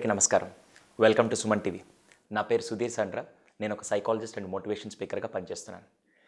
అందరికీ నమస్కారం welcome to Suman TV నా పేరు సుధీర్ సండ్ర నేను ఒక సైకాలజిస్ట్ అండ్ మోటివేషన్ స్పీకర్గా పనిచేస్తున్నాను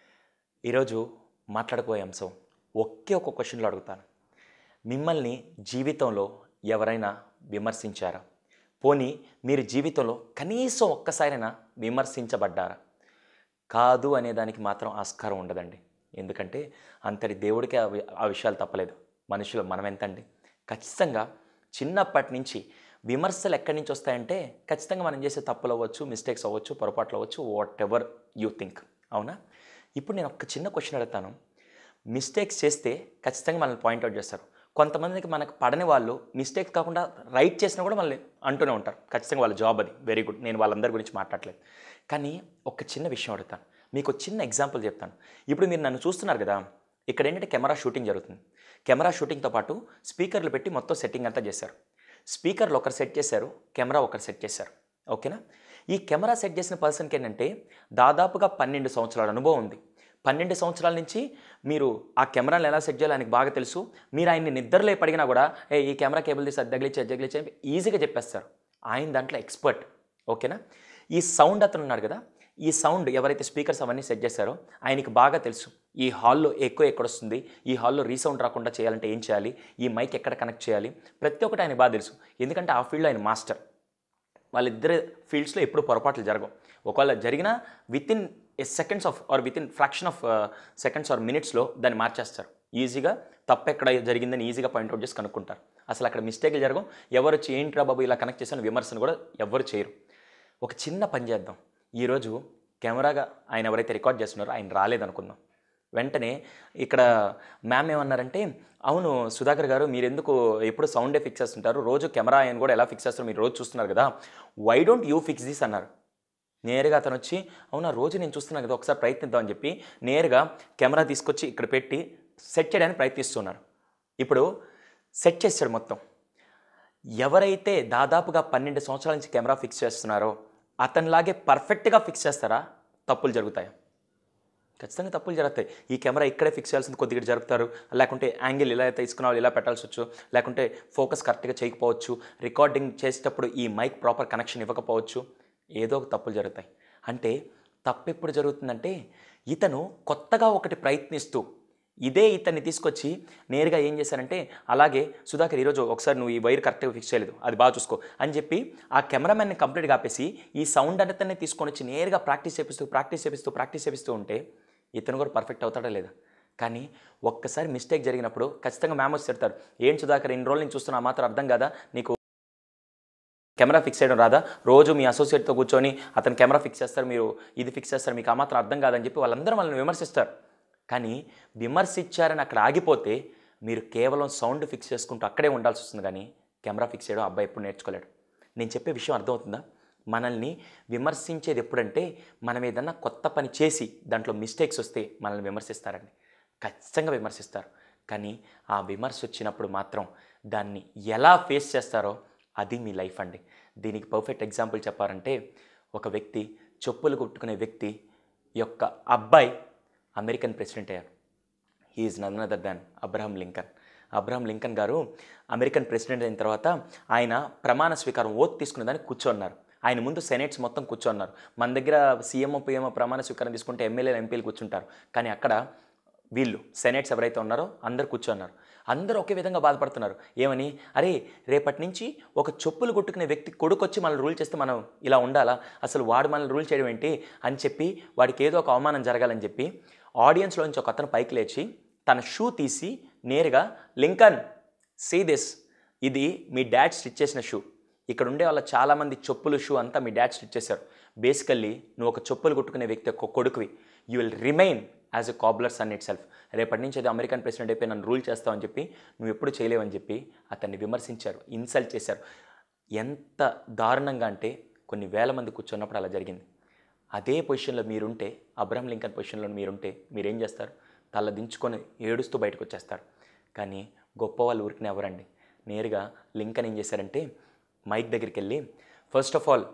ఈరోజు మాట్లాడబోయే అంశం ఒకే ఒక క్వశ్చన్లో అడుగుతాను మిమ్మల్ని జీవితంలో ఎవరైనా విమర్శించారా పోనీ మీరు జీవితంలో కనీసం ఒక్కసారైనా విమర్శించబడ్డారా కాదు అనే దానికి మాత్రం ఆస్కారం ఉండదండి ఎందుకంటే అంతటి దేవుడికి ఆ వి- ఆ విషయాలు తప్పలేదు మనుషులు మనం ఎంతండి ఖచ్చితంగా చిన్నప్పటి నుంచి విమర్శలు ఎక్కడి నుంచి వస్తాయంటే ఖచ్చితంగా మనం చేసే తప్పులు అవ్వచ్చు మిస్టేక్స్ అవ్వచ్చు పొరపాట్లు అవ్వచ్చు వాట్ ఎవర్ యూ థింక్ అవునా ఇప్పుడు నేను ఒక చిన్న క్వశ్చన్ అడుగుతాను మిస్టేక్స్ చేస్తే ఖచ్చితంగా మనల్ని పాయింట్అవుట్ చేస్తారు కొంతమందికి మనకు పడని వాళ్ళు మిస్టేక్స్ కాకుండా రైట్ చేసినా కూడా మళ్ళీ అంటూనే ఉంటారు ఖచ్చితంగా వాళ్ళ జాబ్ అది వెరీ గుడ్ నేను వాళ్ళందరి గురించి మాట్లాడలేదు కానీ ఒక చిన్న విషయం అడుగుతాను మీకు ఒక చిన్న ఎగ్జాంపుల్ చెప్తాను ఇప్పుడు మీరు నన్ను చూస్తున్నారు కదా ఇక్కడ ఏంటంటే కెమెరా షూటింగ్ జరుగుతుంది కెమెరా షూటింగ్తో పాటు స్పీకర్లు పెట్టి మొత్తం సెట్టింగ్ అంతా చేశారు స్పీకర్లు ఒకరు సెట్ చేశారు కెమెరా ఒకరు సెట్ చేశారు ఓకేనా ఈ కెమెరా సెట్ చేసిన పర్సన్కి ఏంటంటే దాదాపుగా పన్నెండు సంవత్సరాల అనుభవం ఉంది పన్నెండు సంవత్సరాల నుంచి మీరు ఆ కెమెరాని ఎలా సెట్ చేయాలో ఆయనకి బాగా తెలుసు మీరు ఆయన్ని నిద్రలే పడిగినా కూడా ఏ ఈ కెమెరా కేబుల్ తీసి అది తగిలించి అది తగిలించి అని ఈజీగా చెప్పేస్తారు ఆయన దాంట్లో ఎక్స్పర్ట్ ఓకేనా ఈ సౌండ్ అతను ఉన్నాడు కదా ఈ సౌండ్ ఎవరైతే స్పీకర్స్ అవన్నీ సెట్ చేశారో ఆయనకి బాగా తెలుసు ఈ హాల్లో ఎక్కువ ఎక్కడ వస్తుంది ఈ హాల్లో రీసౌండ్ రాకుండా చేయాలంటే ఏం చేయాలి ఈ మైక్ ఎక్కడ కనెక్ట్ చేయాలి ప్రతి ఒక్కటి ఆయనకి బాగా తెలుసు ఎందుకంటే ఆ ఫీల్డ్లో ఆయన మాస్టర్ వాళ్ళిద్దరి ఫీల్డ్స్లో ఎప్పుడు పొరపాట్లు జరగవు ఒకవేళ జరిగినా within a seconds of or within fraction of seconds or మినిట్స్లో దాన్ని మార్చేస్తారు ఈజీగా తప్పు ఎక్కడ జరిగిందని ఈజీగా పాయింట్అవుట్ చేసి కనుక్కుంటారు అసలు అక్కడ మిస్టేక్లు జరగవు ఎవరు వచ్చి ఏంట్రా బాబు ఇలా కనెక్ట్ చేసిన విమర్శను కూడా ఎవరు చేయరు ఒక చిన్న పని చేద్దాం ఈరోజు కెమెరాగా ఆయన ఎవరైతే రికార్డ్ చేస్తున్నారో ఆయన రాలేదనుకుందాం వెంటనే ఇక్కడ మ్యామ్ ఏమన్నారంటే అవును సుధాకర్ గారు మీరు ఎందుకు ఎప్పుడు సౌండే ఫిక్స్ చేస్తుంటారు రోజు కెమెరా ఆయన కూడా ఎలా ఫిక్స్ చేస్తారో మీరు రోజు చూస్తున్నారు కదా why don't you fix this అన్నారు నేరుగా అతను వచ్చి అవునా రోజు నేను చూస్తున్నాను కదా ఒకసారి ప్రయత్నిద్దాం అని చెప్పి నేరుగా కెమెరా తీసుకొచ్చి ఇక్కడ పెట్టి సెట్ చేయడానికి ప్రయత్నిస్తున్నారు ఇప్పుడు సెట్ చేశాడు మొత్తం ఎవరైతే దాదాపుగా పన్నెండు సంవత్సరాల నుంచి కెమెరా ఫిక్స్ చేస్తున్నారో అతనిలాగే పర్ఫెక్ట్గా ఫిక్స్ చేస్తారా తప్పులు జరుగుతాయి ఖచ్చితంగా తప్పులు జరుగుతాయి ఈ కెమెరా ఇక్కడే ఫిక్స్ చేయాల్సింది కొద్దిగా జరుపుతారు లేకుంటే యాంగిల్ ఇలా తీసుకున్న వాళ్ళు ఇలా పెట్టాల్సి వచ్చు లేకుంటే ఫోకస్ కరెక్ట్గా చేయకపోవచ్చు రికార్డింగ్ చేసేటప్పుడు ఈ మైక్ ప్రాపర్ కనెక్షన్ ఇవ్వకపోవచ్చు ఏదో ఒక తప్పులు జరుగుతాయి అంటే తప్పు ఎప్పుడు జరుగుతుందంటే ఇతను కొత్తగా ఒకటి ప్రయత్నిస్తూ ఇదే ఇతన్ని తీసుకొచ్చి నేరుగా ఏం చేశారంటే అలాగే సుధాకర్ ఈరోజు ఒకసారి నువ్వు ఈ వైర్ కరెక్ట్గా ఫిక్స్ చేయలేదు అది బాగా చూసుకో అని చెప్పి ఆ కెమెరామెన్ని కంప్లీట్గా ఆపేసి ఈ సౌండ్ అంతనే తీసుకొని వచ్చి నేరుగా ప్రాక్టీస్ చేపిస్తూ ప్రాక్టీస్ చేపిస్తూ ప్రాక్టీస్ చేపిస్తూ ఉంటే ఇతను కూడా పర్ఫెక్ట్ అవుతాడా లేదా కానీ ఒక్కసారి మిస్టేక్ జరిగినప్పుడు ఖచ్చితంగా మ్యామ్ వచ్చి తిడతారు ఏం సుధాకర్ ఇన్ని రోజులు నేను చూస్తున్నా మాత్రం అర్థం కదా నీకు కెమెరా ఫిక్స్ చేయడం రాదా రోజు మీ అసోసియేట్తో కూర్చొని అతను కెమెరా ఫిక్స్ చేస్తారు మీరు ఇది ఫిక్స్ చేస్తారు మీకు ఆ మాత్రం అర్థం కాదని చెప్పి వాళ్ళందరూ వాళ్ళని విమర్శిస్తారు కానీ విమర్శించారని అక్కడ ఆగిపోతే మీరు కేవలం సౌండ్ ఫిక్స్ చేసుకుంటూ అక్కడే ఉండాల్సి వస్తుంది కానీ కెమెరా ఫిక్స్ చేయడం అబ్బాయి ఎప్పుడు నేర్చుకోలేడు నేను చెప్పే విషయం అర్థమవుతుందా మనల్ని విమర్శించేది ఎప్పుడంటే మనం ఏదన్నా కొత్త పని చేసి దాంట్లో మిస్టేక్స్ వస్తే మనల్ని విమర్శిస్తారండి ఖచ్చితంగా విమర్శిస్తారు కానీ ఆ విమర్శ వచ్చినప్పుడు మాత్రం దాన్ని ఎలా ఫేస్ చేస్తారో అది మీ లైఫ్ అండి దీనికి పర్ఫెక్ట్ ఎగ్జాంపుల్ చెప్పారంటే ఒక వ్యక్తి చెప్పులు కుట్టుకునే వ్యక్తి యొక్క అబ్బాయి అమెరికన్ ప్రెసిడెంట్ అయ్యారు he is none other than Abraham Lincoln Abraham Lincoln గారు అమెరికన్ ప్రెసిడెంట్ అయిన తర్వాత ఆయన ప్రమాణ స్వీకారం ఓత్ తీసుకునే దానికి కూర్చోన్నారు ఆయన ముందు సెనేట్స్ మొత్తం కూర్చోన్నారు మన దగ్గర సీఎంఓ పిఎంఓ ప్రమాణ స్వీకారం తీసుకుంటే ఎమ్మెల్యేలు ఎంపీలు కూర్చుంటారు కానీ అక్కడ వీళ్ళు సెనేట్స్ ఎవరైతే ఉన్నారో అందరు కూర్చోన్నారు అందరూ ఒకే విధంగా బాధపడుతున్నారు ఏమని అరే రేపటి నుంచి ఒక చెప్పులు కొట్టుకునే వ్యక్తి కొడుకు వచ్చి మనల్ని రూల్ చేస్తే మనం ఇలా ఉండాలా అసలు వాడు మనల్ని రూల్ చేయడం ఏంటి అని చెప్పి వాడికి ఏదో ఒక అవమానం జరగాలని చెప్పి ఆడియన్స్లోంచి ఒక అతను పైకి లేచి తన షూ తీసి నేరుగా లింకన్ సీ దిస్ ఇది మీ డాడ్ స్టిచ్ చేసిన షూ ఇక్కడ ఉండే వాళ్ళ చాలామంది చెప్పులు షూ అంతా మీ డాడ్ స్టిచ్ చేశారు బేసికల్లీ నువ్వు ఒక చెప్పులు కుట్టుకునే వ్యక్తి ఒక కొడుకువి you will remain as a cobbler son itself రేపటి నుంచి అది అమెరికన్ ప్రెసిడెంట్ అయిపోయి నన్ను రూల్ చేస్తావని చెప్పి నువ్వు ఎప్పుడు చేయలేవని చెప్పి అతన్ని విమర్శించారు ఇన్సల్ట్ చేశారు ఎంత దారుణంగా అంటే కొన్ని వేల మంది కూర్చున్నప్పుడు అలా జరిగింది అదే పొజిషన్లో మీరుంటే అబ్రహం లింకన్ పొజిషన్లో మీరుంటే మీరేం చేస్తారు తల దించుకొని ఏడుస్తూ బయటకు వచ్చేస్తారు కానీ గొప్ప వాళ్ళు ఊరికిన ఎవరండి నేరుగా లింకన్ ఏం చేశారంటే మైక్ దగ్గరికి వెళ్ళి first of all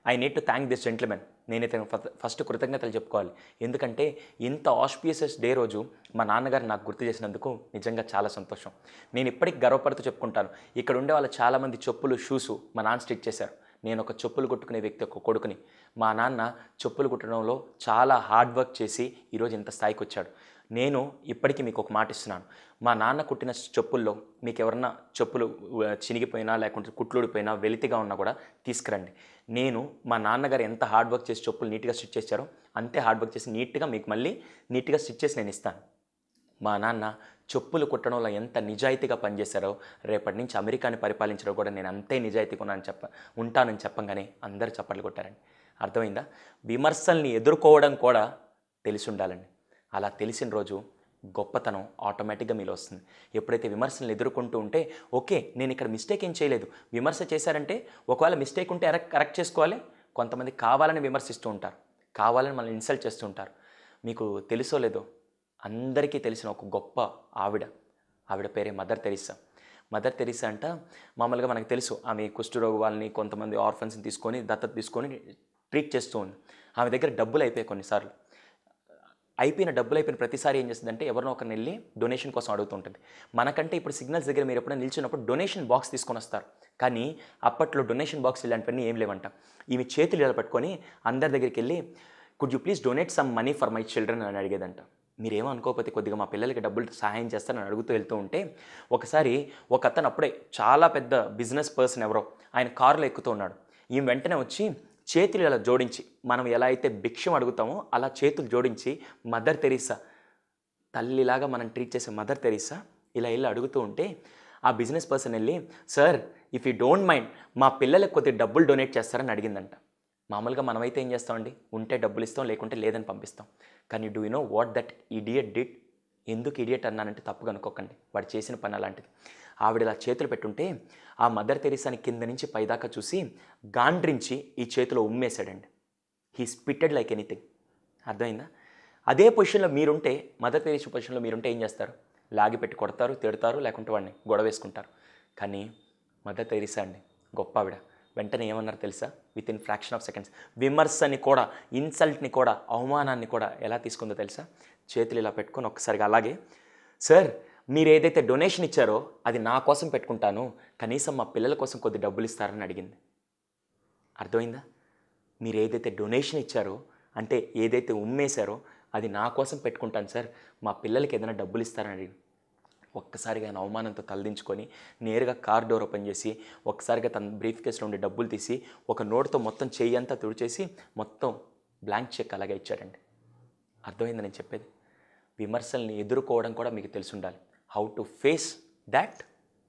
I need to thank this gentlemen నేనైతే ఫ- ఫస్ట్ కృతజ్ఞతలు చెప్పుకోవాలి ఎందుకంటే ఇంత ఆస్పియసెస్ డే రోజు మా నాన్నగారు నాకు గుర్తు చేసినందుకు నిజంగా చాలా సంతోషం నేను ఇప్పటికి గర్వపడుతూ చెప్పుకుంటాను ఇక్కడ ఉండే వాళ్ళ చాలామంది చెప్పులు షూసు మా నాన్న స్టిచ్ చేశారు నేను ఒక చెప్పులు కుట్టుకునే వ్యక్తి ఒక కొడుకుని మా నాన్న చెప్పులు కుట్టడంలో చాలా హార్డ్ వర్క్ చేసి ఈరోజు ఇంత స్థాయికి వచ్చాడు నేను ఇప్పటికీ మీకు ఒక మాట ఇస్తున్నాను మా నాన్న కుట్టిన చెప్పుల్లో మీకు ఎవరన్నా చెప్పులు ఆ, చినిగిపోయినా లేకుంటే కుట్లుడిపోయినా వెలితిగా ఉన్నా కూడా తీసుకురండి నేను మా నాన్నగారు ఎంత హార్డ్ వర్క్ చేసి చెప్పులు నీట్గా స్టిచ్ చేశారో అంతే హార్డ్ వర్క్ చేసి నీట్గా మీకు మళ్ళీ నీట్గా స్టిచ్ చేసి నేను ఇస్తాను మా నాన్న చెప్పులు కుట్టడంలో ఎంత నిజాయితీగా పనిచేశారో రేపటి నుంచి అమెరికాని పరిపాలించడం కూడా నేను అంతే నిజాయితీగా ఉన్నానని చెప్ప ఉంటానని చెప్పంగానే అందరు చప్పట్లు కొట్టారండి అర్థమైందా విమర్శల్ని ఎదుర్కోవడం కూడా తెలిసి ఉండాలండి అలా తెలిసిన రోజు గొప్పతనం ఆటోమేటిక్గా మీలో వస్తుంది ఎప్పుడైతే విమర్శలను ఎదుర్కొంటూ ఉంటే ఓకే నేను ఇక్కడ మిస్టేక్ ఏం చేయలేదు విమర్శ చేశారంటే ఒకవేళ మిస్టేక్ ఉంటే ఎర కరెక్ట్ చేసుకోవాలి కొంతమంది కావాలని విమర్శిస్తూ ఉంటారు కావాలని మనల్ని ఇన్సల్ట్ చేస్తూ ఉంటారు మీకు తెలుసో లేదో అందరికీ తెలిసిన ఒక గొప్ప ఆవిడ ఆవిడ పేరే మదర్ తెరిసా మదర్ తెరిసా అంట మామూలుగా మనకు తెలుసు ఆమె కుష్ఠరోగి వాళ్ళని కొంతమంది ఆర్ఫన్స్ని తీసుకొని దత్తత తీసుకొని ట్రీట్ చేస్తూ ఉంది ఆమె దగ్గర డబ్బులు అయిపోయాయి కొన్నిసార్లు అయిపోయిన డబ్బులు అయిపోయిన ప్రతిసారి ఏం చేస్తుందంటే ఎవరినో ఒకరిని వెళ్ళి డొనేషన్ కోసం అడుగుతుంటుంది మనకంటే ఇప్పుడు సిగ్నల్స్ దగ్గర మీరు ఎప్పుడైనా నిల్చున్నప్పుడు డొనేషన్ బాక్స్ తీసుకొని వస్తారు కానీ అప్పట్లో డొనేషన్ బాక్స్ ఇలాంటివన్నీ ఏం లేవంట ఈమె చేతులు ఇలా పట్టుకొని అందరి దగ్గరికి వెళ్ళి could you please donate some money for my children అని అడిగేదంట మీరేమో అనుకోకపోతే కొద్దిగా మా పిల్లలకి డబ్బులు సహాయం చేస్తారని అడుగుతూ వెళ్తూ ఉంటే ఒకసారి ఒక అతను అప్పుడే చాలా పెద్ద బిజినెస్ పర్సన్ ఎవరో ఆయన కారులో ఎక్కుతూ ఉన్నాడు ఈమె వెంటనే వచ్చి చేతులు ఇలా జోడించి మనం ఎలా అయితే భిక్షం అడుగుతామో అలా చేతులు జోడించి మదర్ తెరీసా తల్లిలాగా మనం ట్రీట్ చేసే మదర్ తెరీసా ఇలా వెళ్ళి అడుగుతూ ఉంటే ఆ బిజినెస్ పర్సన్ వెళ్ళి sir if you don't mind మా పిల్లలకు కొద్దిగా డబ్బులు డొనేట్ చేస్తారని అడిగిందంట మామూలుగా మనమైతే ఏం చేస్తామండి ఉంటే డబ్బులు ఇస్తాం లేకుంటే లేదని పంపిస్తాం కానీ do you know what that idiot did ఎందుకు ఇడియట్ అన్నానంటే తప్పుగా అనుకోకండి వాడు చేసిన పని అలాంటిది ఆవిడ ఇలా చేతులు పెట్టుంటే ఆ మదర్ తెరీసాని కింద నుంచి పైదాకా చూసి గాండ్రించి ఈ చేతిలో ఉమ్మేశాడండి హీ స్పిట్టెడ్ లైక్ ఎనీథింగ్ అర్థమైందా అదే పొజిషన్లో మీరుంటే మదర్ తెరీసా పొజిషన్లో మీరుంటే ఏం చేస్తారు లాగి పెట్టి కొడతారు తిడతారు లేకుంటే వాడిని గొడవ వేసుకుంటారు కానీ మదర్ తెరీసా అండి గొప్ప ఆవిడ వెంటనే ఏమన్నారు తెలుసా within fraction of seconds విమర్శని కూడా ఇన్సల్ట్ని కూడా అవమానాన్ని కూడా ఎలా తీసుకుందో తెలుసా చేతులు ఇలా పెట్టుకొని ఒక్కసారిగా అలాగే సార్ మీరు ఏదైతే డొనేషన్ ఇచ్చారో అది నా కోసం పెట్టుకుంటాను కనీసం మా పిల్లల కోసం కొద్ది డబ్బులు ఇస్తారని అడిగింది అర్థమైందా మీరు ఏదైతే డొనేషన్ ఇచ్చారో అంటే ఏదైతే ఉమ్మేశారో అది నా కోసం పెట్టుకుంటాను సార్ మా పిల్లలకి ఏదైనా డబ్బులు ఇస్తారని అడిగి ఒక్కసారిగా ఆయన అవమానంతో తలదించుకొని నేరుగా కార్ డోర్ ఓపెన్ చేసి ఒక్కసారిగా తన బ్రీఫ్ కేసులో ఉండే డబ్బులు తీసి ఒక నోటుతో మొత్తం చెయ్యి అంతా తుడిచేసి మొత్తం బ్లాంక్ చెక్ అలాగే ఇచ్చాడండి అర్థమైంది నేను చెప్పేది విమర్శల్ని ఎదుర్కోవడం కూడా మీకు తెలిసి ఉండాలి హౌ టు ఫేస్ దాట్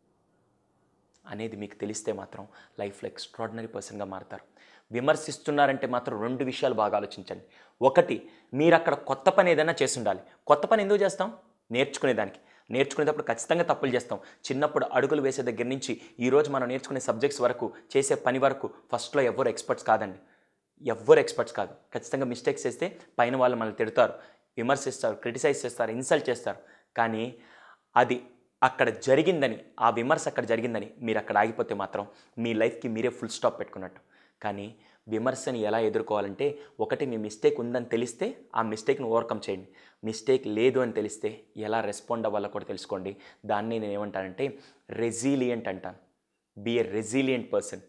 అనేది మీకు తెలిస్తే మాత్రం లైఫ్లో ఎక్స్ట్రాడినరీ పర్సన్గా మారుతారు విమర్శిస్తున్నారంటే మాత్రం రెండు విషయాలు బాగా ఆలోచించండి ఒకటి మీరు అక్కడ కొత్త పని ఏదైనా చేసి ఉండాలి కొత్త పని ఎందుకు చేస్తాం నేర్చుకునేదానికి నేర్చుకునేటప్పుడు ఖచ్చితంగా తప్పులు చేస్తాం చిన్నప్పుడు అడుగులు వేసే దగ్గర నుంచి ఈరోజు మనం నేర్చుకునే సబ్జెక్ట్స్ వరకు చేసే పని వరకు ఫస్ట్లో ఎవ్వరు ఎక్స్పర్ట్స్ కాదండి ఎవ్వరు ఎక్స్పర్ట్స్ కాదు ఖచ్చితంగా మిస్టేక్స్ చేస్తే పైన వాళ్ళు మనల్ని తిడతారు విమర్శిస్తారు క్రిటిసైజ్ చేస్తారు ఇన్సల్ట్ చేస్తారు కానీ అది అక్కడ జరిగిందని ఆ విమర్శ అక్కడ జరిగిందని మీరు అక్కడ ఆగిపోతే మాత్రం మీ లైఫ్కి మీరే ఫుల్ స్టాప్ పెట్టుకున్నట్టు కానీ విమర్శని ఎలా ఎదుర్కోవాలంటే ఒకటి మీ మిస్టేక్ ఉందని తెలిస్తే ఆ మిస్టేక్ని ఓవర్కమ్ చేయండి మిస్టేక్ లేదు అని తెలిస్తే ఎలా రెస్పాండ్ అవ్వాలో కూడా తెలుసుకోండి దాన్ని నేను ఏమంటానంటే రెజీలియంట్ అంటాను బీ ఎ రెజీలియంట్ పర్సన్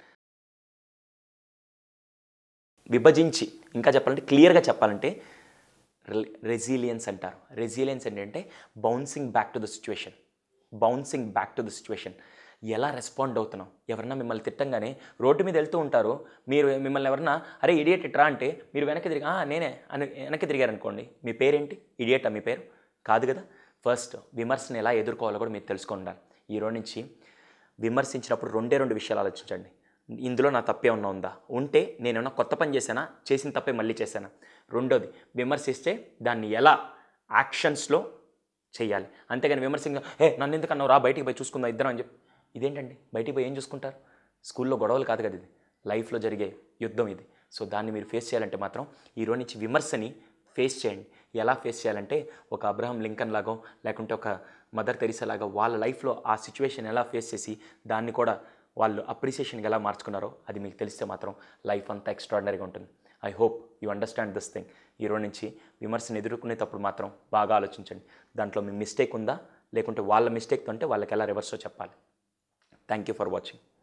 విభజించి ఇంకా చెప్పాలంటే క్లియర్గా చెప్పాలంటే రెజీలియన్స్ అంటారు రెజీలియన్స్ ఏంటంటే bouncing back to the situation bouncing back to the situation ఎలా రెస్పాండ్ అవుతున్నాం ఎవరన్నా మిమ్మల్ని తిట్టంగానే రోడ్డు మీద వెళ్తూ ఉంటారు మీరు మిమ్మల్ని ఎవరన్నా అరే ఇడియట్ ఇట్రా అంటే మీరు వెనక్కి తిరిగి "ఆ, నేనే అని వెనక్కి తిరిగారనుకోండి మీ పేరేంటి ఇడియటా మీ పేరు కాదు కదా ఫస్ట్ విమర్శను ఎలా ఎదుర్కోవాలో కూడా మీరు తెలుసుకొని ఉండాలి ఈ రోజు నుంచి విమర్శించినప్పుడు రెండే రెండు విషయాలు ఆలోచించండి ఇందులో నా తప్పే ఉన్నా ఉందా ఉంటే నేనేమన్నా కొత్త పని చేశానా చేసిన తప్పే మళ్ళీ చేశానా రెండోది విమర్శిస్తే దాన్ని ఎలా యాక్షన్స్లో చేయాలి అంతేగాని విమర్శంగా ఏ నన్ను ఎందుకు అన్నావు రా బయటికి పోయి చూసుకుందాం ఇద్దరం అని చెప్పి ఇదేంటండి బయటికి పోయి ఏం చూసుకుంటారు స్కూల్లో గొడవలు కాదు కదా ఇది లైఫ్లో జరిగే యుద్ధం ఇది సో దాన్ని మీరు ఫేస్ చేయాలంటే మాత్రం ఈ రోజు నుంచి విమర్శని ఫేస్ చేయండి ఎలా ఫేస్ చేయాలంటే ఒక అబ్రహం లింకన్ లాగో లేకుంటే ఒక మదర్ తెరిసా లాగా వాళ్ళ లైఫ్లో ఆ సిచ్యువేషన్ ఎలా ఫేస్ చేసి దాన్ని కూడా వాళ్ళు అప్రిసియేషన్కి ఎలా మార్చుకున్నారో అది మీకు తెలిస్తే మాత్రం లైఫ్ అంతా ఎక్స్ట్రాడినరీగా ఉంటుంది I hope you understand this thing ఈ రోజు నుంచి విమర్శను ఎదుర్కొనేటప్పుడు మాత్రం బాగా ఆలోచించండి దాంట్లో మీ మిస్టేక్ ఉందా లేకుంటే వాళ్ళ మిస్టేక్ ఉంటే వాళ్ళకి ఎలా రివర్సో చెప్పాలి థ్యాంక్ యూ ఫర్ వాచింగ్